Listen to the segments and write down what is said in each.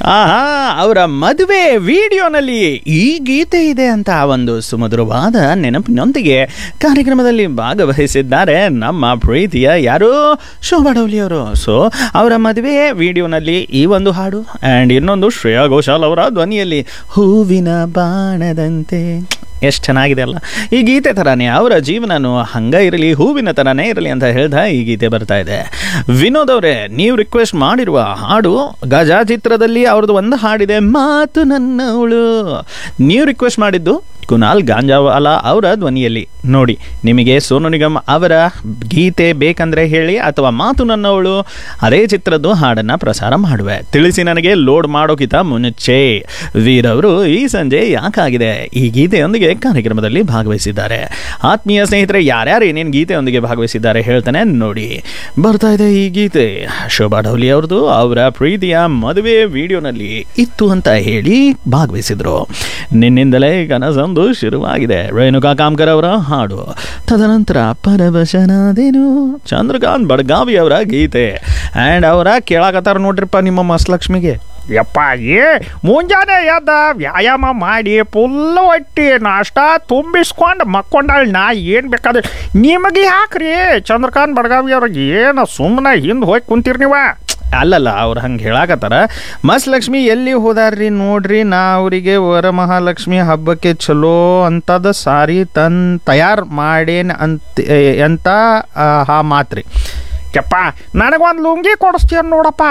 ಆಹಾ ಅವರ ಮದುವೆ ವಿಡಿಯೋನಲ್ಲಿ ಈ ಗೀತೆ ಇದೆ ಅಂತ ಒಂದು ಸುಮಧುರವಾದ ನೆನಪಿನೊಂದಿಗೆ ಕಾರ್ಯಕ್ರಮದಲ್ಲಿ ಭಾಗವಹಿಸಿದ್ದಾರೆ ನಮ್ಮ ಪ್ರೀತಿಯ ಯಾರು ಶೋಭಾ ಡೌಲಿ ಅವರು ಸೊ ಅವರ ಮದುವೆ ವಿಡಿಯೋನಲ್ಲಿ ಈ ಒಂದು ಹಾಡು ಆ್ಯಂಡ್ ಇನ್ನೊಂದು ಶ್ರೇಯಾ ಘೋಷಾಲ್ ಅವರ ಧ್ವನಿಯಲ್ಲಿ ಹೂವಿನ ಬಾಣದಂತೆ ಎಷ್ಟು ಚೆನ್ನಾಗಿದೆ ಅಲ್ಲ ಈ ಗೀತೆ ಥರನೇ ಅವರ ಜೀವನನು ಹಂಗ ಇರಲಿ ಹೂವಿನ ಥರನೇ ಇರಲಿ ಅಂತ ಹೇಳ್ದ ಈ ಗೀತೆ ಬರ್ತಾ ಇದೆ ವಿನೋದ್ ಅವರೇ ನೀವು ರಿಕ್ವೆಸ್ಟ್ ಮಾಡಿರುವ ಹಾಡು ಗಜ ಚಿತ್ರದಲ್ಲಿ ಅವ್ರದ್ದು ಒಂದು ಹಾಡಿದೆ ಮಾತು ನನ್ನವಳು ನೀವು ರಿಕ್ವೆಸ್ಟ್ ಮಾಡಿದ್ದು ಕುನಾಲ್ ಗಾಂಜಾವಾಲ ಅವರ ಧ್ವನಿಯಲ್ಲಿ ನೋಡಿ ನಿಮಗೆ ಸೋನು ನಿಗಮ್ ಅವರ ಗೀತೆ ಬೇಕಂದ್ರೆ ಹೇಳಿ ಅಥವಾ ಮಾತು ನನ್ನವಳು ಅದೇ ಚಿತ್ರದ್ದು ಹಾಡನ್ನು ಪ್ರಸಾರ ಮಾಡುವೆ ತಿಳಿಸಿ ನನಗೆ ಲೋಡ್ ಮಾಡೋಕ್ಕಿಂತ ಮುಂಚೆ ವೀರ್ ಅವರು ಈ ಸಂಜೆ ಯಾಕಾಗಿದೆ ಈ ಗೀತೆಯೊಂದಿಗೆ ಕಾರ್ಯಕ್ರಮದಲ್ಲಿ ಭಾಗವಹಿಸಿದ್ದಾರೆ ಆತ್ಮೀಯ ಸ್ನೇಹಿತರೆ ಯಾರ್ಯಾರು ಏನೇನು ಗೀತೆಯೊಂದಿಗೆ ಭಾಗವಹಿಸಿದ್ದಾರೆ ಹೇಳ್ತಾನೆ ನೋಡಿ ಬರ್ತಾ ಇದೆ ಈ ಗೀತೆ ಶೋಭಾ ಢೌಲಿ ಅವ್ರದ್ದು ಅವರ ಪ್ರೀತಿಯ ಮದುವೆ ವಿಡಿಯೋನಲ್ಲಿ ಇತ್ತು ಅಂತ ಹೇಳಿ ಭಾಗವಹಿಸಿದ್ರು ನಿನ್ನಿಂದಲೇ ಕನಸೊಂದು ಶುರುವಾಗಿದೆ ರೇಣುಕಾ ಕಾಮ್ಕರ್ ಅವರ ಹಾಡು ತದನಂತರ ಪರವಶನಾದೇನು ಚಂದ್ರಕಾಂತ್ ಬಡ್ಗಾವಿ ಅವರ ಗೀತೆ ಆ್ಯಂಡ್ ಅವರ ಕೇಳಾಕತ್ತಾರ ನೋಡ್ರಿಪ್ಪ ನಿಮ್ಮ ಮಸ್ಲಕ್ಷ್ಮಿಗೆ ಯಪ್ಪ ಏ ಮುಂಜಾನೆ ಎದ್ದ ವ್ಯಾಯಾಮ ಮಾಡಿ ಫುಲ್ ಹೊಟ್ಟಿ ನಾಷ್ಟ ತುಂಬಿಸ್ಕೊಂಡು ಮಕ್ಕೊಂಡಾಳ ನಾ ಏನು ಬೇಕಾದ್ರೆ ನಿಮಗೆ ಯಾಕ್ರಿ ಚಂದ್ರಕಾಂತ್ ಬಡಗಾವಿ ಅವ್ರಿಗೆ ಏನು ಸುಮ್ಮನೆ ಹಿಂದೆ ಹೋಗಿ ಕುಂತೀರಿ ನೀವ ಅಲ್ಲಲ್ಲ ಅವ್ರು ಹಂಗೆ ಹೇಳಾಕತ್ತಾರ ಮಸ್ ಲಕ್ಷ್ಮಿ ಎಲ್ಲಿ ಹೋದಾರ್ರಿ ನೋಡ್ರಿ ನಾ ಅವರಿಗೆ ವರಮಹಾಲಕ್ಷ್ಮಿ ಹಬ್ಬಕ್ಕೆ ಚಲೋ ಅಂತದ ಸಾರಿ ತನ್ ತಯಾರು ಮಾಡೇನ್ ಅಂತ ಅಂತ ಆ, ಹಾ ಮಾತ್ರಿ ಯಪ್ಪ ನನಗೊಂದು ಲುಂಗಿ ಕೊಡಿಸ್ತೀಯ ನೋಡಪ್ಪ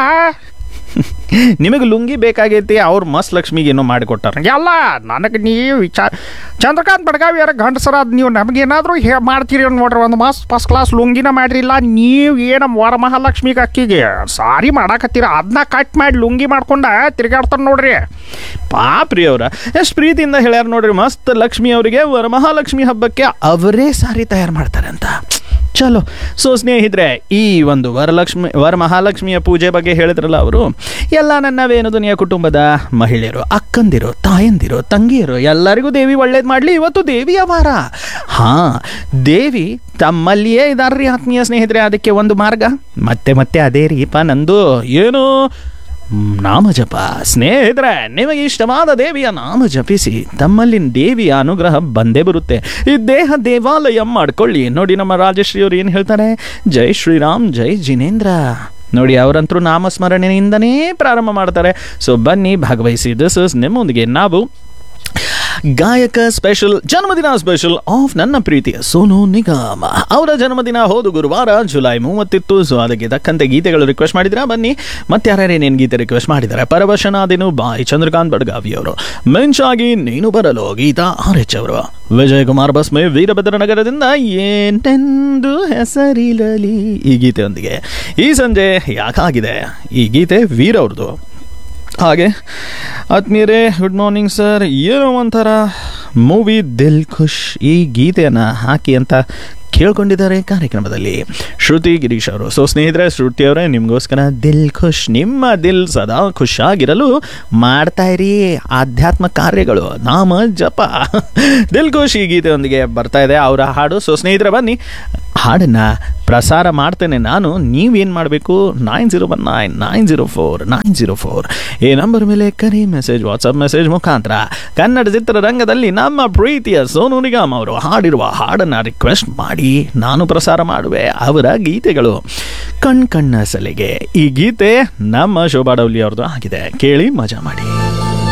ನಿಮಗೆ ಲುಂಗಿ ಬೇಕಾಗೈತಿ ಅವ್ರು ಮಸ್ ಲಕ್ಷ್ಮಿಗೆ ಏನೋ ಮಾಡಿಕೊಟ್ಟಾರ ಎಲ್ಲ ನನಗೆ ನೀವು ವಿಚಾರ ಚಂದ್ರಕಾಂತ್ ಬಡಗಾವಿ ಅವ್ರ ಗಂಡಸರಾದ ನೀವು ನಮಗೇನಾದರೂ ಹೇ ಮಾಡ್ತೀರಿ ನೋಡ್ರಿ ಒಂದು ಮಸ್ತ್ ಫಸ್ಟ್ ಕ್ಲಾಸ್ ಲುಂಗಿನ ಮಾಡ್ರಿಲ್ಲ ನೀವು ಏನು ವರಮಹಾಲಕ್ಷ್ಮಿಗೆ ಅಕ್ಕಿಗೆ ಸಾರಿ ಮಾಡಾಕತ್ತೀರ ಅದನ್ನ ಕಟ್ ಮಾಡಿ ಲುಂಗಿ ಮಾಡ್ಕೊಂಡ ತಿರುಗಾಡ್ತಾನೆ ನೋಡ್ರಿ ಪಾಪ್ರಿ ಅವ್ರ ಎಷ್ಟು ಪ್ರೀತಿಯಿಂದ ಹೇಳ್ಯಾರ ನೋಡ್ರಿ ಮಸ್ತ್ ಲಕ್ಷ್ಮಿ ಅವರಿಗೆ ವರಮಹಾಲಕ್ಷ್ಮಿ ಹಬ್ಬಕ್ಕೆ ಅವರೇ ಸಾರಿ ತಯಾರು ಮಾಡ್ತಾರೆ ಅಂತ ಚಲೋ ಸೊ ಸ್ನೇಹಿತರೆ ಈ ಒಂದು ವರಲಕ್ಷ್ಮಿ ವರಮಹಾಲಕ್ಷ್ಮಿಯ ಪೂಜೆ ಬಗ್ಗೆ ಹೇಳಿದ್ರಲ್ಲ ಅವರು ಎಲ್ಲ ನನ್ನ ವೇಣುದುನಿಯ ಕುಟುಂಬದ ಮಹಿಳೆಯರು ಅಕ್ಕಂದಿರು ತಾಯಂದಿರು ತಂಗಿಯರು ಎಲ್ಲರಿಗೂ ದೇವಿ ಒಳ್ಳೇದು ಮಾಡಲಿ ಇವತ್ತು ದೇವಿಯ ವಾರ ಹಾಂ ದೇವಿ ತಮ್ಮಲ್ಲಿಯೇ ಇದಾರ್ರಿ ಆತ್ಮೀಯ ಸ್ನೇಹಿತರೆ ಅದಕ್ಕೆ ಒಂದು ಮಾರ್ಗ ಮತ್ತೆ ಮತ್ತೆ ಅದೇ ರೀಪ ನಂದು ಏನು ನಾಮ ಜಪ ಸ್ನೇಹಿತರೆ ನಿಮಗೆ ಇಷ್ಟವಾದ ದೇವಿಯ ನಾಮ ಜಪಿಸಿ ತಮ್ಮಲ್ಲಿ ದೇವಿಯ ಅನುಗ್ರಹ ಬಂದೇ ಬರುತ್ತೆ ಈ ದೇಹ ದೇವಾಲಯ ಮಾಡ್ಕೊಳ್ಳಿ ನೋಡಿ ನಮ್ಮ ರಾಜಶ್ರೀ ಅವರು ಏನು ಹೇಳ್ತಾರೆ ಜೈ ಶ್ರೀರಾಮ್ ಜೈ ಜಿನೇಂದ್ರ ನೋಡಿ ಅವರಂತರೂ ನಾಮಸ್ಮರಣೆಯಿಂದನೇ ಪ್ರಾರಂಭ ಮಾಡ್ತಾರೆ ಸೊ ಬನ್ನಿ ಭಾಗವಹಿಸಿ ದಿಸ್ ಇಸ್ ನಿಮ್ಮೊಂದಿಗೆ ನಾವು ಗಾಯಕ ಸ್ಪೆಷಲ್ ಜನ್ಮದಿನ ಸ್ಪೆಷಲ್ ಆಫ್ ನನ್ನ ಪ್ರೀತಿಯ ಸೋನು ನಿಗಮ್ ಅವರ ಜನ್ಮದಿನ ಹೋದ ಗುರುವಾರ ಜುಲೈ ಮೂವತ್ತಿತ್ತು ಸೊ ಅದಕ್ಕೆ ತಕ್ಕಂತೆ ಗೀತೆಗಳು ರಿಕ್ವೆಸ್ಟ್ ಮಾಡಿದ್ರ ಬನ್ನಿ ಮತ್ತೆ ಯಾರ್ಯಾರು ಏನೇನು ಗೀತೆ ರಿಕ್ವೆಸ್ಟ್ ಮಾಡಿದ್ದಾರೆ ಪರವಶನಾದೇನು ಬಾಯ್ ಚಂದ್ರಕಾಂತ್ ಬಡ್ಗಾವಿ ಅವರು ಮಿಂಚಾಗಿ ನೀನು ಬರಲು ಗೀತಾ ಆರ್ ಎಚ್ ಅವರು ವಿಜಯ್ ಕುಮಾರ್ ಬಸ್ಮೆ ವೀರಭದ್ರ ನಗರದಿಂದ ಏನೆಂದು ಹೆಸರಿರಲಿ ಈ ಗೀತೆಯೊಂದಿಗೆ ಈ ಸಂಜೆ ಯಾಕಾಗಿದೆ ಈ ಗೀತೆ ವೀರ್ ಅವ್ರದ್ದು ಹಾಗೆ ಆತ್ಮೀಯರೇ ಗುಡ್ ಮಾರ್ನಿಂಗ್ ಸರ್ ಏನೋ ಒಂಥರ ಮೂವಿ ದಿಲ್ ಖುಷ್ ಈ ಗೀತೆಯನ್ನು ಹಾಕಿ ಅಂತ ಕೇಳ್ಕೊಂಡಿದ್ದಾರೆ ಕಾರ್ಯಕ್ರಮದಲ್ಲಿ ಶ್ರುತಿ ಗಿರೀಶ್ ಅವರು ಸೊ ಸ್ನೇಹಿತರೆ ಶ್ರುತಿ ಅವರೇ ನಿಮಗೋಸ್ಕರ ದಿಲ್ ಖುಷ್ ನಿಮ್ಮ ದಿಲ್ ಸದಾ ಖುಷಾಗಿರಲು ಮಾಡ್ತಾ ಇರಿ ಆಧ್ಯಾತ್ಮ ಕಾರ್ಯಗಳು ನಾಮ ಜಪ ದಿಲ್ ಖುಷ್ ಈ ಗೀತೆಯೊಂದಿಗೆ ಬರ್ತಾ ಇದೆ ಅವರ ಹಾಡು ಸೊ ಸ್ನೇಹಿತರೆ ಬನ್ನಿ ಹಾಡನ್ನು ಪ್ರಸಾರ ಮಾಡ್ತೇನೆ ನಾನು ನೀವೇನು ಮಾಡಬೇಕು nine zero one nine nine zero four nine zero four ಈ ನಂಬರ್ ಮೇಲೆ ಕರೆ ಮೆಸೇಜ್ ವಾಟ್ಸಪ್ ಮೆಸೇಜ್ ಮುಖಾಂತರ ಕನ್ನಡ ಚಿತ್ರರಂಗದಲ್ಲಿ ನಮ್ಮ ಪ್ರೀತಿಯ ಸೋನು ನಿಗಮ್ ಅವರು ಹಾಡಿರುವ ಹಾಡನ್ನು ರಿಕ್ವೆಸ್ಟ್ ಮಾಡಿ ನಾನು ಪ್ರಸಾರ ಮಾಡುವೆ ಅವರ ಗೀತೆಗಳು ಕಣ್ ಕಣ್ಣ ಸಲಿಗೆ ಈ ಗೀತೆ ನಮ್ಮ ಶೋಭಾ ಡೌಲಿ ಅವ್ರದ್ದು ಆಗಿದೆ ಕೇಳಿ ಮಜಾ ಮಾಡಿ